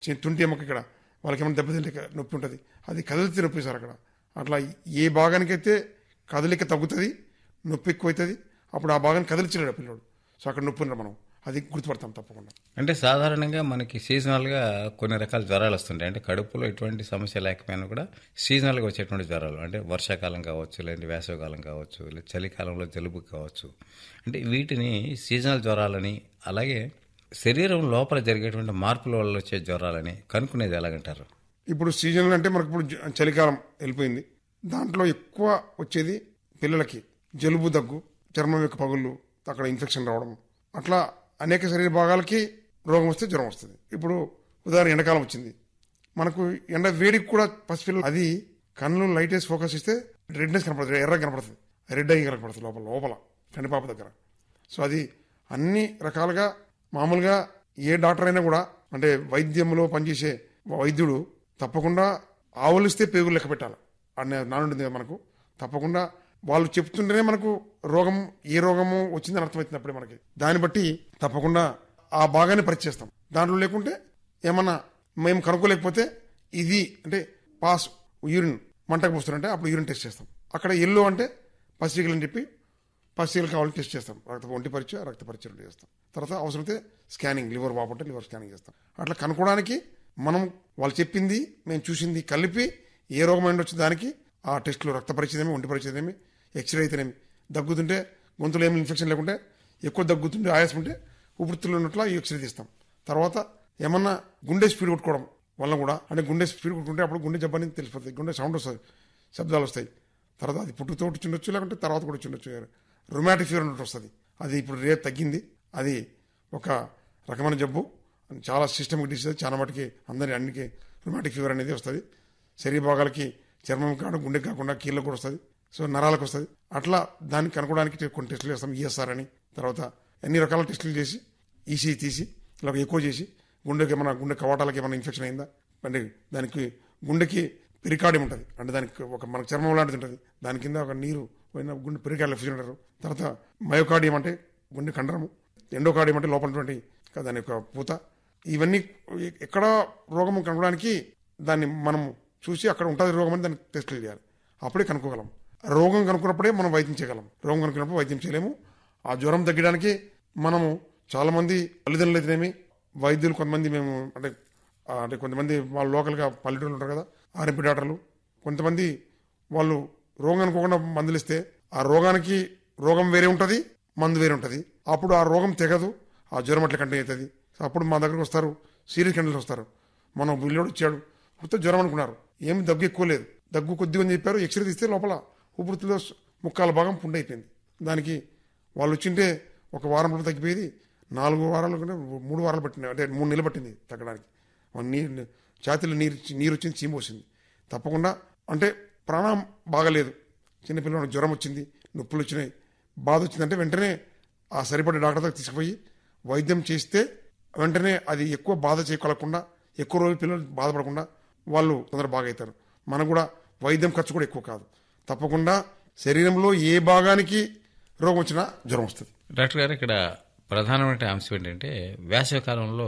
చి- తుంటి ఎముక ఇక్కడ వాళ్ళకి ఏమైనా దెబ్బతింటే ఇక్కడ నొప్పి ఉంటుంది అది కదిలితే నొప్పి సార్ అక్కడ అట్లా ఏ భాగానికైతే కదలిక తగ్గుతుంది నొప్పి ఎక్కువవుతుంది అప్పుడు ఆ భాగాన్ని కదిలించలేడు ఆ పిల్లోడు సో అక్కడ నొప్పి ఉండదు మనం అది గుర్తుపడతాం తప్పకుండా అంటే సాధారణంగా మనకి సీజనల్గా కొన్ని రకాల జ్వరాలు వస్తుంటాయి అంటే కడుపులో ఎటువంటి సమస్య లేకపోయినా కూడా సీజనల్గా వచ్చేటువంటి జ్వరాలు అంటే వర్షాకాలం కావచ్చు లేదంటే వేసవికాలం కావచ్చు లేదా చలికాలంలో జలుబు కావచ్చు అంటే వీటిని సీజనల్ జ్వరాలని అలాగే శరీరం లోపల జరిగేటువంటి మార్పుల వల్ల వచ్చే జ్వరాలని కనుక్కునేది ఎలాగంటారు ఇప్పుడు సీజన్ అంటే మనకు ఇప్పుడు జ- చలికాలం వెళ్ళిపోయింది దాంట్లో ఎక్కువ వచ్చేది పిల్లలకి జలుబు దగ్గు చర్మం యొక్క పగుళ్ళు అక్కడ ఇన్ఫెక్షన్ రావడం అట్లా అనేక శరీర భాగాలకి రోగం వస్తే జ్వరం వస్తుంది ఇప్పుడు ఉదాహరణ ఎండాకాలం వచ్చింది మనకు ఎండ వేడికి కూడా పసిపిల్లలు అది కళ్ళు లైట్ వేసి ఫోకస్ ఇస్తే రెడ్నెస్ కనపడుతుంది ఎర్ర కనపడుతుంది రెడ్ అయ్యి కనపడుతుంది లోపల లోపల కండిపాప దగ్గర సో అది అన్ని రకాలుగా మామూలుగా ఏ డాక్టర్ అయినా కూడా అంటే వైద్యంలో పనిచేసే వైద్యుడు తప్పకుండా ఆవులిస్తే పేగులు లెక్క పెట్టాలి అనే నానుండింది కదా మనకు తప్పకుండా వాళ్ళు చెప్తుంటేనే మనకు రోగం ఏ రోగము వచ్చిందని అర్థమవుతుంది అప్పుడే మనకి దాన్ని బట్టి తప్పకుండా ఆ భాగాన్ని పరీక్ష చేస్తాం దాంట్లో లేకుంటే ఏమన్నా మేము కనుక్కోలేకపోతే ఇది అంటే పాస్ యూరిన్ మంటకు పోస్తుంటే అప్పుడు యూరిన్ టెస్ట్ చేస్తాం అక్కడ ఎల్లో అంటే పసిగలు అని చెప్పి పసిగలు కావాలని టెస్ట్ చేస్తాం రక్త ఒంటి పరీక్ష రక్త పరీక్ష రెండు చేస్తాం తర్వాత అవసరమైతే స్కానింగ్ లివర్ బాగుంటే లివర్ స్కానింగ్ చేస్తాం అట్లా కనుక్కోవడానికి మనం వాళ్ళు చెప్పింది మేము చూసింది కలిపి ఏ రోగం అయినా వచ్చి దానికి ఆ టెస్టులు రక్త పరీక్ష ఏమి ఒంటి పరీక్ష ఏమి ఎక్స్రే అయితేనేమి దగ్గుతుంటే గొంతులో ఏమి ఇన్ఫెక్షన్ లేకుంటే ఎక్కువ దగ్గుతుంటే ఆయాసం ఉంటే ఊపిరితిత్తులు ఉన్నట్ల ఈ ఎక్స్రే తీస్తాం తర్వాత ఏమన్నా గుండె స్పీడ్ కొట్టుకోవడం వల్ల కూడా అంటే గుండె స్పీడ్ కొట్టుకుంటే అప్పుడు గుండె జబ్బు అనేది తెలిసిపోతుంది గుండె సౌండ్ వస్తుంది శబ్దాలు వస్తాయి తర్వాత అది పుట్టుతో ఉండొచ్చు లేకుంటే తర్వాత కూడా ఉండొచ్చు రొమాటిక్ ఫీవర్ అన్నట్టు వస్తుంది అది ఇప్పుడు రేట్ తగ్గింది అది ఒక రకమైన జబ్బు చాలా సిస్టమిక్ డిసీజ్ చాలా మటుకి అందరి అన్నికి రొమాటిక్ ఫీవర్ అనేది వస్తుంది శరీర భాగాలకి చర్మం కాకుండా గుండె కాకుండా కీళ్ళకు కూడా వస్తుంది సో నరాలకు వస్తుంది అట్లా దాన్ని కనుక్కోవడానికి కొన్ని టెస్టులు చేస్తాం ఈఎస్ఆర్ అని తర్వాత అన్ని రకాల టెస్టులు చేసి ఈసీ తీసి ఇలా ఎక్కువ చేసి గుండెకి ఏమైనా గుండె కవాటాలకి ఏమైనా ఇన్ఫెక్షన్ అయిందా అంటే దానికి గుండెకి పెరికార్డియం ఉంటుంది అంటే దానికి ఒక మన చర్మం లాంటిది ఉంటుంది దాని కింద ఒక నీరు పోయిన గుండె పెరికార్డియం ఫిషన్ అంటారు తర్వాత మయోకార్డియం అంటే గుండె కండరము ఎండోకార్డియం అంటే లోపలటువంటి దాని యొక్క పూత ఇవన్నీ ఎక్కడ రోగం కనుగొనడానికి దాన్ని మనం చూసి అక్కడ ఉంటుంది రోగం అని దాన్ని టెస్టులు చేయాలి అప్పుడే కనుక్కోగలం రోగం కనుక్కున్నప్పుడే మనం వైద్యం చేయగలం రోగం కనుక్కున్నప్పుడు వైద్యం చేయలేము ఆ జ్వరం తగ్గడానికి మనము చాలా మంది తల్లిదండ్రులు అయితేనేమి వైద్యులు కొంతమంది మేము అంటే ఆ, అంటే కొంతమంది వాళ్ళ లోకల్గా పల్లెటూరు ఉంటారు కదా ఆర్ఎంపీ డాక్టర్లు కొంతమంది వాళ్ళు రోగం అనుకోకుండా మందులు ఇస్తే ఆ రోగానికి రోగం వేరే ఉంటుంది మందు వేరే ఉంటుంది అప్పుడు ఆ రోగం తెగదు ఆ జ్వరం అట్లా కంటిన్యూ అవుతుంది అప్పుడు మా దగ్గరకు వస్తారు సీరియస్ కండిషన్ వస్తారు మనం బిల్లోడు వచ్చాడు మొత్తం జ్వరం అనుకున్నారు ఏమి దగ్గు ఎక్కువ లేదు దగ్గు కొద్దిగా అని చెప్పారు ఎక్స్రే తీస్తే లోపల ఊపిరితిత్తులో ముక్కాల భాగం పుండు అయిపోయింది దానికి వాళ్ళు వచ్చింటే ఒక వారం రోజులు తగ్గిపోయేది నాలుగు వారాలు కంటే మూడు వారాలు పట్టింది అంటే మూడు నెలలు పట్టింది తగ్గడానికి మన నీరు ఛాతీలో నీరు నీరు వచ్చింది చీమ వచ్చింది తప్పకుండా అంటే ప్రాణం బాగలేదు చిన్నపిల్లలకు జ్వరం వచ్చింది నొప్పులు వచ్చినాయి బాధ వచ్చిందంటే వెంటనే ఆ సరిపడే డాక్టర్ దగ్గర తీసుకుపోయి వైద్యం చేస్తే వెంటనే అది ఎక్కువ బాధ చేయకలకుండా ఎక్కువ రోజులు పిల్లలు బాధపడకుండా వాళ్ళు తొందర బాగా అవుతారు మనకు కూడా వైద్యం ఖర్చు కూడా ఎక్కువ కాదు తప్పకుండా శరీరంలో ఏ భాగానికి రోగం వచ్చినా జ్వరం వస్తుంది డాక్టర్ గారు ఇక్కడ ప్రధానమైన అంశం ఏంటంటే వేసవి కాలంలో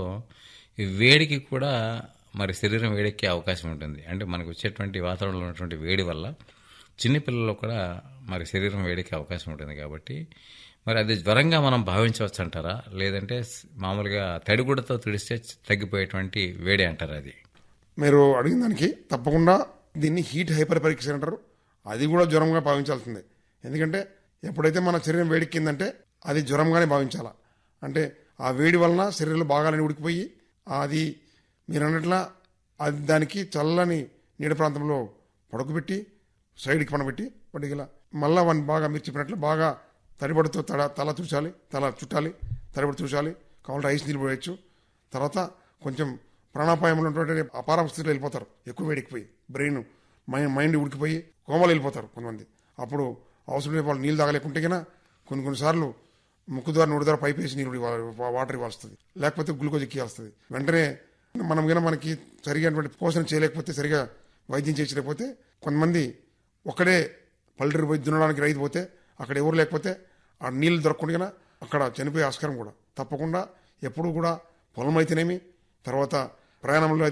ఈ వేడికి కూడా మరి శరీరం వేడెక్కే అవకాశం ఉంటుంది అంటే మనకు వచ్చేటువంటి వాతావరణంలో ఉన్నటువంటి వేడి వల్ల చిన్నపిల్లల్లో కూడా మరి శరీరం వేడెక్కే అవకాశం ఉంటుంది కాబట్టి మరి అది జ్వరంగా మనం భావించవచ్చు అంటారా లేదంటే స్- మామూలుగా తడిగుడ్డతో తుడిస్తే తగ్గిపోయేటువంటి వేడి అంటారా అది మీరు అడిగిన దానికి తప్పకుండా దీన్ని హీట్ హైపర్ పరీక్ష అంటారు అది కూడా జ్వరంగా భావించాల్సిందే ఎందుకంటే ఎప్పుడైతే మన శరీరం వేడెక్కిందంటే అది జ్వరంగానే భావించాలా అంటే ఆ వేడి వలన శరీరంలో భాగాలని ఉడికిపోయి అది మీరు అన్నట్ల అది దానికి చల్లని నీడ ప్రాంతంలో పడుకోబెట్టి సైడ్కి పనబెట్టి పడిగల మళ్ళా వన్ బాగా మీరు చెప్పినట్లు బాగా తడిబడితో తల తల తుచాలి తల చుట్టాలి తడిబడి తుచాలి కావాలంటే ఐస్ నీళ్ళు పోయచ్చు తర్వాత కొంచెం ప్రాణాపాయంలో ఉన్నటువంటి అపార స్థితిలో వెళ్ళిపోతారు ఎక్కువ వేడికిపోయి బ్రెయిన్ మైండ్ మైండ్ ఉడికిపోయి కోమలు వెళ్ళిపోతారు కొంతమంది అప్పుడు అవసరం లేని వాళ్ళు నీళ్ళు తాగలేకుంటే కన్నా కొన్ని కొన్నిసార్లు ముక్కు ద్వారా నోటి ద్వారా పైప్ వేసి నీళ్ళు ఇవ్వాలి, వా- వాటర్ ఇవ్వాల్స్తుంది లేకపోతే గ్లూకోజ్ ఎక్కియాల్స్తుంది వెంటనే మనం కన్నా మనకి సరిగైనటువంటి పోషణ చేయలేకపోతే సరిగా వైద్యం చేయలేకపోతే కొంతమంది ఒక్కడే పల్లెటూరు పోయి దున్నడానికి రైతు పోతే అక్కడ ఎవరు లేకపోతే ఆ నీళ్లు దొరకకుండా అక్కడ చనిపోయే ఆస్కారం కూడా తప్పకుండా ఎప్పుడు కూడా పొలం అయితేనేమి తర్వాత ప్రయాణంలో